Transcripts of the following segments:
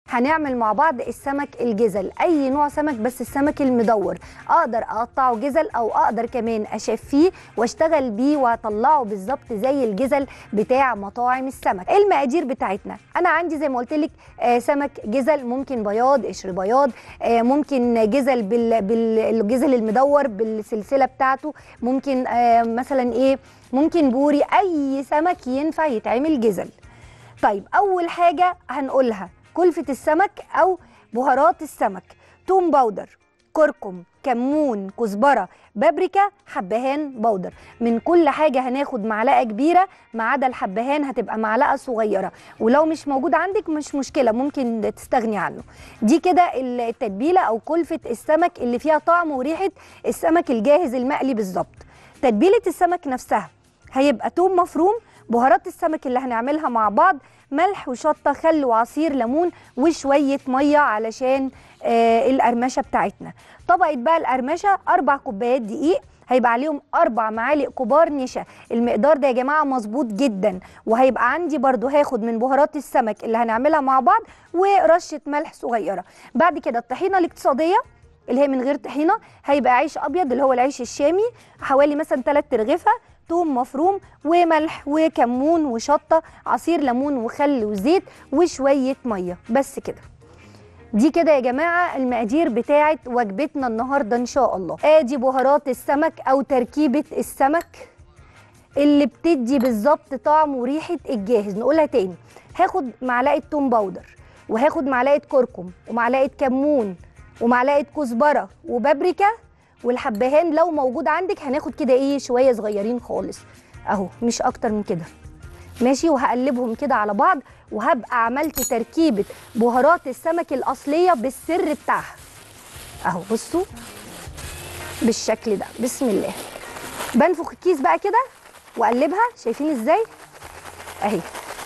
هنعمل مع بعض السمك الجزل اي نوع سمك بس السمك المدور اقدر اقطعه جزل او اقدر كمان اشفيه واشتغل بيه واطلعه بالظبط زي الجزل بتاع مطاعم السمك المقادير بتاعتنا انا عندي زي ما قلت لك آه سمك جزل ممكن بياض قشر بياض آه ممكن جزل بال بالجزل المدور بالسلسله بتاعته ممكن آه مثلا ايه ممكن بوري اي سمك ينفع يتعمل جزل طيب اول حاجه هنقولها كلفه السمك او بهارات السمك توم باودر كركم كمون كزبره بابريكا حبهان بودر من كل حاجه هناخد معلقه كبيره ما عدا الحبهان هتبقى معلقه صغيره ولو مش موجود عندك مش مشكله ممكن تستغني عنه دي كده التتبيله او كلفه السمك اللي فيها طعم وريحه السمك الجاهز المقلي بالظبط تتبيله السمك نفسها هيبقى توم مفروم بهارات السمك اللي هنعملها مع بعض ملح وشطه خل وعصير ليمون وشويه ميه علشان آه القرمشه بتاعتنا طبقه بقى القرمشه اربع كوبايات دقيق هيبقى عليهم اربع معالق كبار نشا المقدار ده يا جماعه مظبوط جدا وهيبقى عندي برضو هاخد من بهارات السمك اللي هنعملها مع بعض ورشه ملح صغيره بعد كده الطحينه الاقتصاديه اللي هي من غير طحينه هيبقى عيش ابيض اللي هو العيش الشامي حوالي مثلا 3 ترغفه توم مفروم وملح وكمون وشطه عصير ليمون وخل وزيت وشويه ميه بس كده دي كده يا جماعه المقادير بتاعه وجبتنا النهارده ان شاء الله ادي بهارات السمك او تركيبه السمك اللي بتدي بالظبط طعم وريحه الجاهز نقولها تاني هاخد معلقه توم باودر وهاخد معلقه كركم ومعلقه كمون ومعلقه كزبره وبابريكا والحبهان لو موجود عندك هناخد كده ايه شويه صغيرين خالص اهو مش اكتر من كده ماشي وهقلبهم كده على بعض وهبقى عملت تركيبه بهارات السمك الاصليه بالسر بتاعها اهو بصوا بالشكل ده بسم الله بنفخ الكيس بقى كده واقلبها شايفين ازاي اهي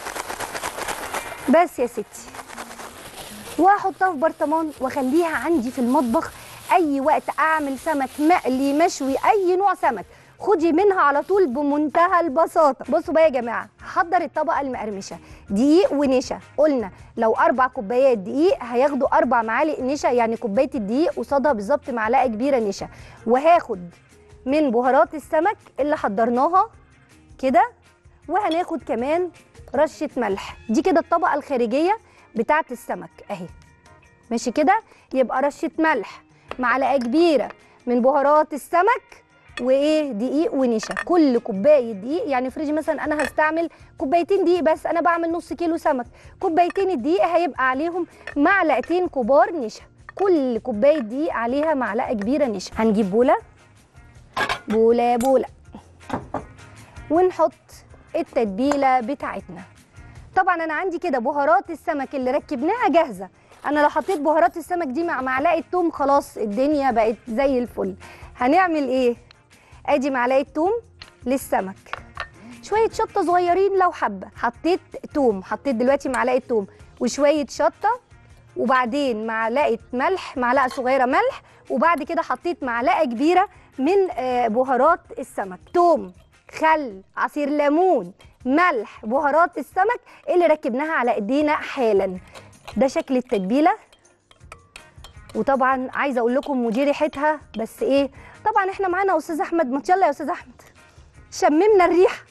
بس يا ستي واحطها في برطمان واخليها عندي في المطبخ اي وقت اعمل سمك مقلي مشوي اي نوع سمك خدي منها على طول بمنتهى البساطه بصوا بقى يا جماعه هحضر الطبقه المقرمشه دقيق ونشا قلنا لو اربع كوبايات دقيق هياخدوا اربع معالق نشا يعني كوبايه الدقيق قصادها بالظبط معلقه كبيره نشا وهاخد من بهارات السمك اللي حضرناها كده وهناخد كمان رشه ملح دي كده الطبقه الخارجيه بتاعه السمك اهي ماشي كده يبقى رشه ملح معلقه كبيره من بهارات السمك وايه دقيق ونشا كل كوبايه دقيق يعني افرضي مثلا انا هستعمل كوبايتين دقيق بس انا بعمل نص كيلو سمك كوبايتين الدقيق هيبقى عليهم معلقتين كبار نشا كل كوبايه دقيق عليها معلقه كبيره نشا هنجيب بوله بوله بوله ونحط التتبيله بتاعتنا طبعا انا عندي كده بهارات السمك اللي ركبناها جاهزه انا لو حطيت بهارات السمك دي مع معلقه توم خلاص الدنيا بقت زي الفل هنعمل ايه ادي معلقه توم للسمك شويه شطه صغيرين لو حبه حطيت توم حطيت دلوقتي معلقه توم وشويه شطه وبعدين معلقه ملح معلقه صغيره ملح وبعد كده حطيت معلقه كبيره من آه، بهارات السمك توم خل عصير ليمون ملح بهارات السمك اللي ركبناها على ايدينا حالا ده شكل التتبيله وطبعا عايزه اقول لكم ودي ريحتها بس ايه طبعا احنا معانا استاذ احمد ما يلا يا استاذ احمد شممنا الريحه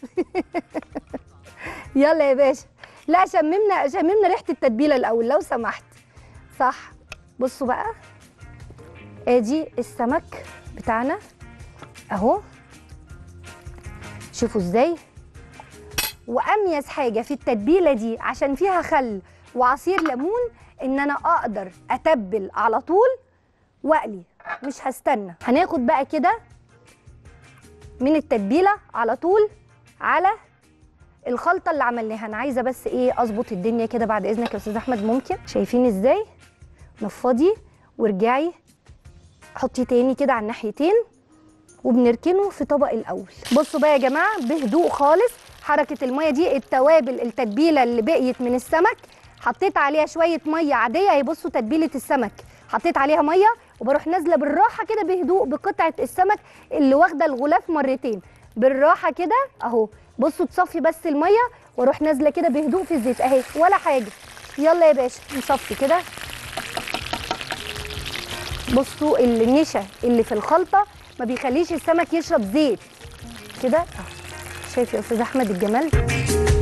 يلا يا باشا لا شممنا شممنا ريحه التتبيله الاول لو سمحت صح بصوا بقى ادي السمك بتاعنا اهو شوفوا ازاي واميز حاجه في التتبيله دي عشان فيها خل وعصير ليمون ان انا اقدر اتبل على طول واقلي مش هستنى هناخد بقى كده من التتبيله على طول على الخلطه اللي عملناها انا عايزه بس ايه اظبط الدنيا كده بعد اذنك يا استاذ احمد ممكن شايفين ازاي نفضي وارجعي حطي تاني كده على الناحيتين وبنركنه في طبق الاول بصوا بقى يا جماعه بهدوء خالص حركه الميه دي التوابل التتبيله اللي بقيت من السمك حطيت عليها شويه ميه عاديه اهي بصوا تتبيله السمك حطيت عليها ميه وبروح نازله بالراحه كده بهدوء بقطعه السمك اللي واخده الغلاف مرتين بالراحه كده اهو بصوا تصفي بس الميه واروح نازله كده بهدوء في الزيت اهي ولا حاجه يلا يا باشا نصفي كده بصوا النشا اللي في الخلطه ما بيخليش السمك يشرب زيت كده اهو شايف يا استاذ احمد الجمال